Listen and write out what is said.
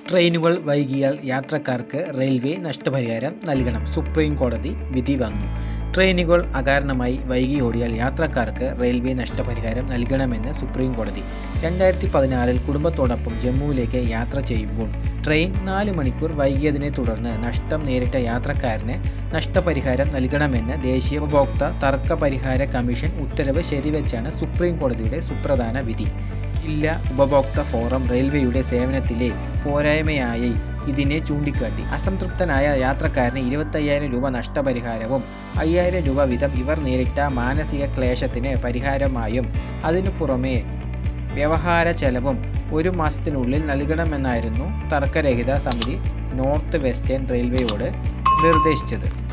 ട്രെയിനുകൾ വൈകിയാൽ യാത്രക്കാർക്ക് റെയിൽവേ നഷ്ടപരിഹാരം നൽകണം സുപ്രീം കോടതി വിധി വന്നു ട്രെയിനുകൾ അകാരണമായി വൈകി ഓടിയാൽ യാത്രക്കാർക്ക് റെയിൽവേ നഷ്ടപരിഹാരം നൽകണമെന്ന് സുപ്രീം കോടതി രണ്ടായിരത്തി പതിനാറിൽ കുടുംബത്തോടൊപ്പം ജമ്മുവിലേക്ക് യാത്ര ചെയ്യുമ്പോൾ ട്രെയിൻ നാല് മണിക്കൂർ വൈകിയതിനെ തുടർന്ന് നഷ്ടം നേരിട്ട യാത്രക്കാരന് നഷ്ടപരിഹാരം നൽകണമെന്ന് ദേശീയ ഉപഭോക്തൃ തർക്ക പരിഹാര കമ്മീഷൻ ഉത്തരവ് ശരിവെച്ചാണ് സുപ്രീം കോടതിയുടെ സുപ്രധാന വിധി ജില്ലാ ഉപഭോക്തൃ ഫോറം റെയിൽവേയുടെ സേവനത്തിലെ പോരായ്മയായി ഇതിനെ ചൂണ്ടിക്കാട്ടി അസംതൃപ്തനായ യാത്രക്കാരന് ഇരുപത്തയ്യായിരം രൂപ നഷ്ടപരിഹാരവും അയ്യായിരം രൂപ വീതം ഇവർ നേരിട്ട മാനസിക ക്ലേശത്തിന് പരിഹാരമായും അതിനു പുറമെ വ്യവഹാര ചെലവും ഒരു മാസത്തിനുള്ളിൽ നൽകണമെന്നായിരുന്നു തർക്കരഹിത സമിതി നോർത്ത് വെസ്റ്റേൺ റെയിൽവേയോട് നിർദ്ദേശിച്ചത്